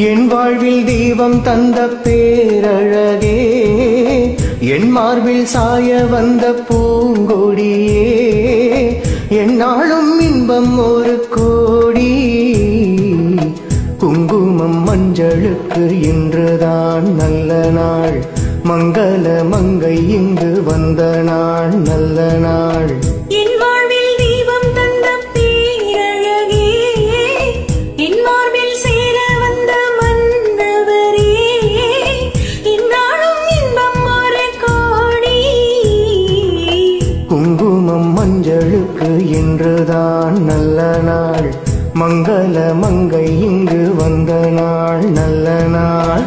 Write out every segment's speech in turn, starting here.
என் வாழ்வில் தெய்வம் தந்த பேரழகே என் மார்பில் சாய வந்த பூங்கொடியே என்னாலும் இன்பம் ஒரு கோடி குங்குமம் மஞ்சளுக்கு இன்றுதான் நல்ல நாள் மங்கள மங்கை இங்கு வந்த நாள் நல்ல நாள் என் வாழ்வில் தீபம் தந்த பேரழகே என் மார்பில் சேர வந்த மன்னவரே இந்நாளும் இன்பம் ஒரு கோடி குங்குமம் மஞ்சளுக்கு இன்றுதான் நல்ல நாள் மங்கள மங்கை இங்கு வந்த நாள் நல்ல நாள்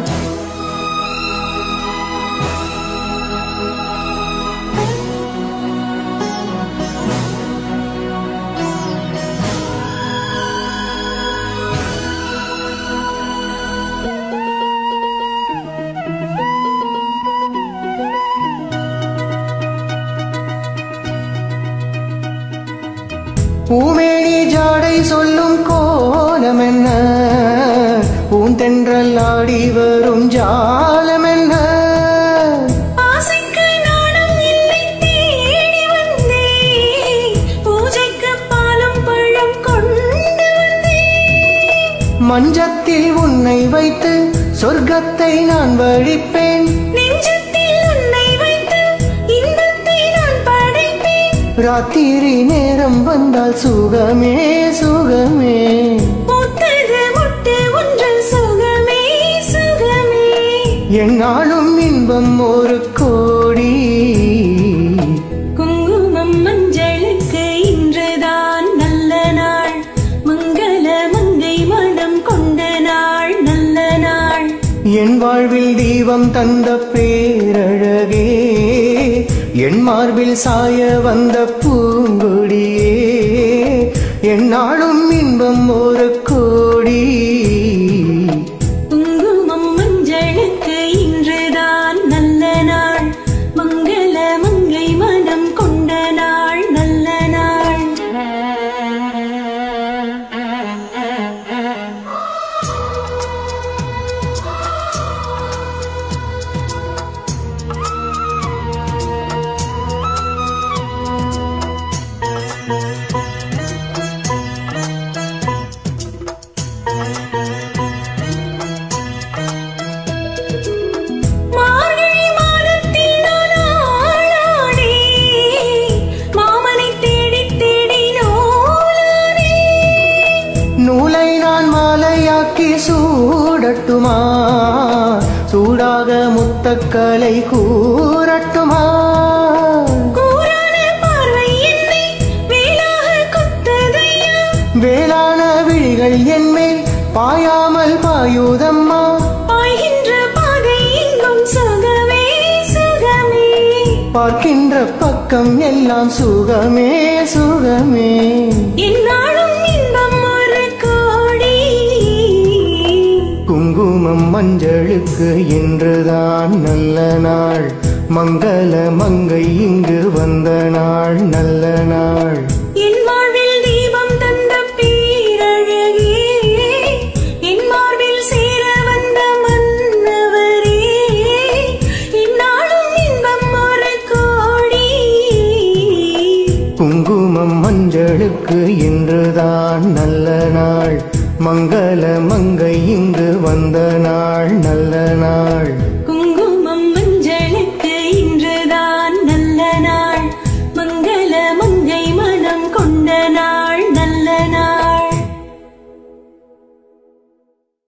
பூமேனி ஜாடை சொல்லும் கோலம் என்ன பூந்தென்றல் ஆடி வரும் ஜாலம் என்ன ஆசைக்கு நாணம் இல்லை தேடி வந்தேன் பூஜைக்கு பாலும் பழம் கொண்டு வந்தேன் மஞ்சத்தில் உன்னை வைத்து சொர்க்கத்தை நான் வழிப்பேன் நெஞ்சத்தில் உன்னை வைத்து இன்பத்தை நான் படைப்பேன் ராத்திரி நேரம் வந்தால் சுகமே சுகமே பூத்தது முட்டு ஒன்று சுகமே சுகமே என்னாலும் இன்பம் ஒரு கோடி குங்குமம் மஞ்சளுக்கு இன்றுதான் நல்ல நாள் மங்கள மங்கை மனம் கொண்ட நாள் நல்ல நாள் என் வாழ்வில் தெய்வம் தந்த பேரழகே என் மார்பில் சாய வந்த பூங்கொடியே என்னாலும் இன்பம் ஒரு கோடி குங்குமம் மஞ்சளுக்கு இன்றுதான் நல்ல நாள் மங்கள மங்கை மனம் கொண்ட நாள் நல்ல நாள் மார்கழி மாதத்தில் நான் ஆளானே மாமனை தேடி தேடி நூலானே நூலை நான் மாலையாக்கி சூடட்டுமா சூடாக முத்தக்கலை கூறட்டுமா கூரான பார்வை என்னை வேலாக குத்ததையா வேளான விழிகள் என்மேல் பாயாமல் பாயுதம்மா பாய்கின்ற பாதை எங்கும் சுகமே சுகமே பார்க்கின்ற பக்கம் எல்லாம் சுகமே சுகமே என்னாலும் இன்பம் ஒரு கோடி குங்குமம் மஞ்சளுக்கு இன்றுதான் நல்ல நாள் மங்கள மங்கை இங்கு வந்த நாள் நல்ல நாள் என் வாழ்வில் தீபம் தந்த பேரழகே என் மார்பில் சேர வந்த மன்னவரே இந்நாளும் இன்பம் ஒரு கோடி குங்குமம் மஞ்சளுக்கு இன்றுதான் நல்ல நாள் மங்கள மங்கை இங்கு வந்த நாள் நல்ல நாள்